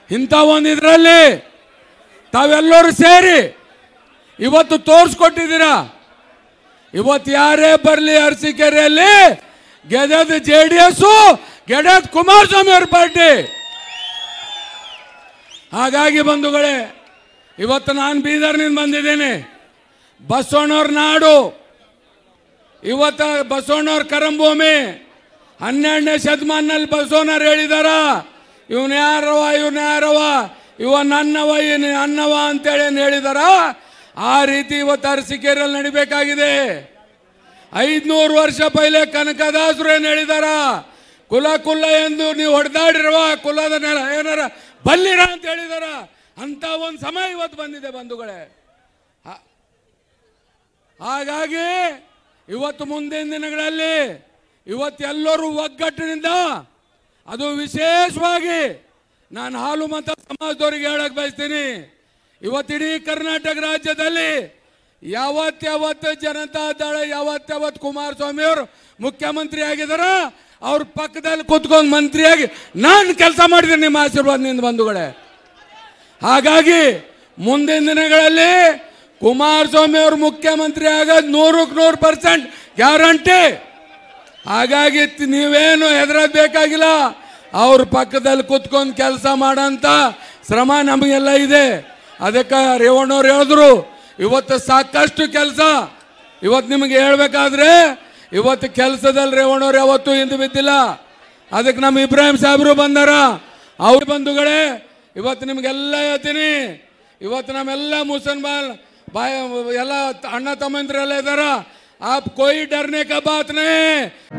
ಇಂಥ ಒಂದು ಇದರಲ್ಲಿ ತಾವೆಲ್ಲರೂ ಸೇರಿ ಇವತ್ತು ತೋರಿಸ್ಕೊಟ್ಟಿದ್ದೀರಾ ಇವತ್ತು ಯಾರೇ ಬರಲಿ ಅರಸೀಕೆರೆಯಲ್ಲಿ ಗೆದ್ದದ ಜೆ ಡಿ ಎಸ್ ಗೆದ್ದದ ಕುಮಾರಸ್ವಾಮಿ ಅವ್ರ ಪಾರ್ಟಿ ಹಾಗಾಗಿ ಬಂಧುಗಳೇ ಇವತ್ತು ನಾನು ಬೀದರ್ನಿಂದ ಬಂದಿದ್ದೇನೆ ಬಸವಣ್ಣವ್ರ ನಾಡು ಇವತ್ತ ಬಸವಣ್ಣವ್ರ ಕರಂಭೂಮಿ ಹನ್ನೆರಡನೇ ಶತಮಾನಲ್ಲಿ ಬಸವಣ್ಣವ್ರು ಹೇಳಿದಾರ ಇವನ್ ಯಾರವ ಇವನ್ ಯಾರವ ಇವ ನನ್ನವ ಇವನ್ ಅನ್ನವ ಅಂತೇಳಿ ಏನ್ ಹೇಳಿದಾರ ಆ ರೀತಿ ಇವತ್ತು ಅರಸಿಕೆರೆಯಲ್ಲಿ ನಡಿಬೇಕಾಗಿದೆ ಐದ್ನೂರು ವರ್ಷ ಪೈಲೆ ಕನಕದಾಸರು ಏನು ಹೇಳಿದಾರ ಕುಲ ಕುಲ ಎಂದು ನೀವು ಹೊಡೆದಾಡಿರುವ ಕುಲದ ನೆಲ ಏನಾರ ಬಲ್ಲಿರ ಅಂತ ಹೇಳಿದಾರ ಅಂತ ಒಂದು ಸಮಯ ಇವತ್ತು ಬಂದಿದೆ ಬಂಧುಗಳೇ ಹಾ- ಹಾಗಾಗಿ ಇವತ್ತು ಮುಂದಿನ ದಿನಗಳಲ್ಲಿ ಇವತ್ತು ಎಲ್ಲರೂ ಒಗ್ಗಟ್ಟಿನಿಂದ ಅದು ವಿಶೇಷವಾಗಿ ನಾನು ಹಾಲು ಮತ ಸಮಾಜದವರಿಗೆ ಹೇಳಕ್ ಬಯಸ್ತೀನಿ ಇವತ್ತಿಡೀ ಕರ್ನಾಟಕ ರಾಜ್ಯದಲ್ಲಿ ಯಾವತ್ಯಾವತ್ತು ಜನತಾ ದಳ ಯಾವತ್ಯಾವತ್ತು ಕುಮಾರಸ್ವಾಮಿ ಅವರು ಮುಖ್ಯಮಂತ್ರಿ ಆಗಿದಾರ ಅವ್ರ ಪಕ್ಕದಲ್ಲಿ ಕೂತ್ಕೊಂಡು ಮಂತ್ರಿಯಾಗಿ ನಾನು ಕೆಲಸ ಮಾಡಿದ್ದೀನಿ ನಿಮ್ಮ ಆಶೀರ್ವಾದದಿಂದ ಬಂಧುಗಳೇ ಹಾಗಾಗಿ ಮುಂದಿನ ದಿನಗಳಲ್ಲಿ ಕುಮಾರಸ್ವಾಮಿ ಅವರು ಮುಖ್ಯಮಂತ್ರಿ ಆಗೋದು ನೂರಕ್ಕೆ ನೂರು ಪರ್ಸೆಂಟ್ ಗ್ಯಾರಂಟಿ ಹಾಗಾಗಿ ತಿ- ನೀವೇನು ಹೆದರೋದು ಬೇಕಾಗಿಲ್ಲ ಅವ್ರ ಪಕ್ಕದಲ್ಲಿ ಕುತ್ಕೊಂಡು ಕೆಲಸ ಮಾಡೋಂಥ ಶ್ರಮ ನಮಗೆಲ್ಲ ಇದೆ ಅದಕ್ಕೆ ರೇವಣ್ಣವ್ರು ಹೇಳಿದ್ರು ಇವತ್ತು ಸಾಕಷ್ಟು ಕೆಲಸ ಇವತ್ತು ನಿಮಗೆ ಹೇಳ್ಬೇಕಾದ್ರೆ ಇವತ್ತು ಕೆಲಸದಲ್ಲಿ ರೇವಣ್ಣವ್ರು ಯಾವತ್ತೂ ಹಿಂದೆ ಬಿದ್ದಿಲ್ಲ ಅದಕ್ಕೆ ನಮ್ಮ ಇಬ್ರಾಹಿಂ ಸಾಹೇಬರು ಬಂದಾರ ಅವ್ರ ಬಂಧುಗಳೇ ಇವತ್ತು ನಿಮಗೆಲ್ಲ ಹೇಳ್ತೀನಿ ಇವತ್ತು ನಮ್ಮೆಲ್ಲ ಮುಸಲ್ಮಾನ್ ಬಾಯ ಎಲ್ಲ ಅಣ್ಣ ತಮ್ಮಂದ್ರೆಲ್ಲ ಇದಾರ ಆಪ್ ಕೊಯ್ ಡರ್ನೆ ಕಾ ಬಾತ್ ನೇ